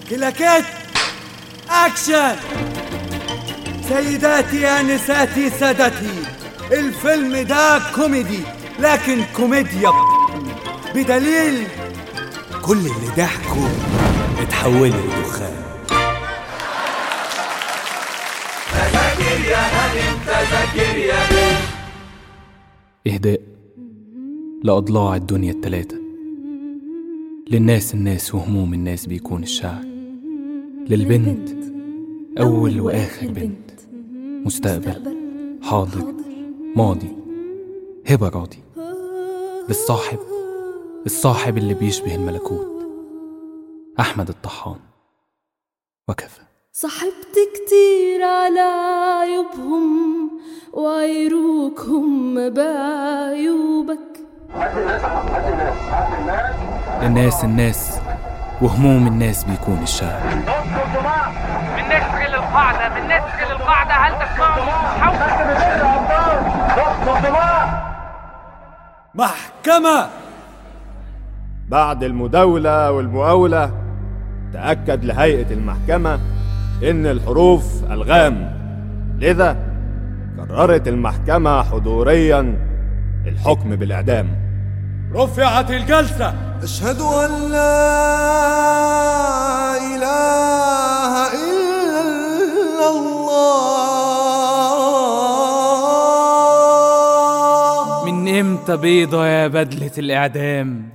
كلاكيت اكشن سيداتي انساتي سادتي الفيلم ده كوميدي لكن كوميديا بدليل كل اللي ضحكوا اتحولوا لدخان تذاكر يا هانم تذاكر يا إهداء لأضلاع الدنيا التلاتة للناس الناس وهموم الناس بيكون الشعر للبنت أول وآخر بنت مستقبل حاضر ماضي هبة راضي للصاحب الصاحب اللي بيشبه الملكوت أحمد الطحان وكفى صاحبت كتير على عيوبهم وعيروكهم بعيوبك للناس الناس وهموم الناس بيكون الشعر من نسر للقاعدة من نسر للقاعدة هل تسمعوا حول محكمة بعد المداولة والمقاولة تأكد لهيئة المحكمة إن الحروف ألغام لذا قررت المحكمة حضوريا الحكم بالإعدام رفعت الجلسة أشهد أن لا إله إلا الله من امتى بيضة يا بدلة الإعدام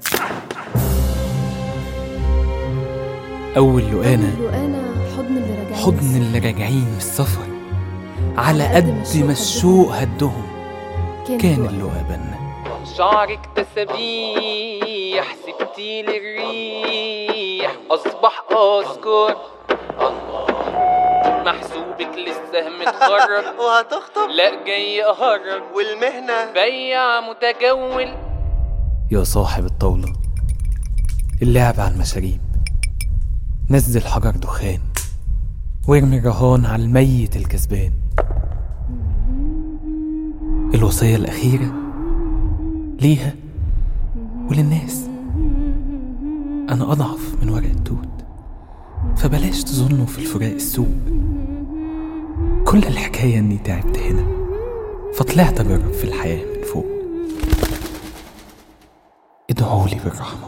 أول لقانة وأنا حضن اللي راجعين حضن اللي راجعين من السفر على قد ما الشوق هدهم كان اللقا بنا شعرك تسابيح سبتي للريح أصبح أذكر الله محسوبك لسه متخرج وهتخطب لا جاي أهرج والمهنة بيع متجول يا صاحب الطاولة اللعب على المشاريب نزل حجر دخان وارمي الرهان على الميت الكسبان الوصية الأخيرة ليها وللناس أنا أضعف من ورق التوت فبلاش تظنوا في الفراق السوء كل الحكاية إني تعبت هنا فطلعت أجرب في الحياة من فوق ادعولي بالرحمة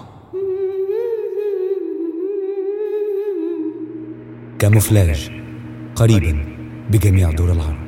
كاموفلاج قريبا بجميع دور العرض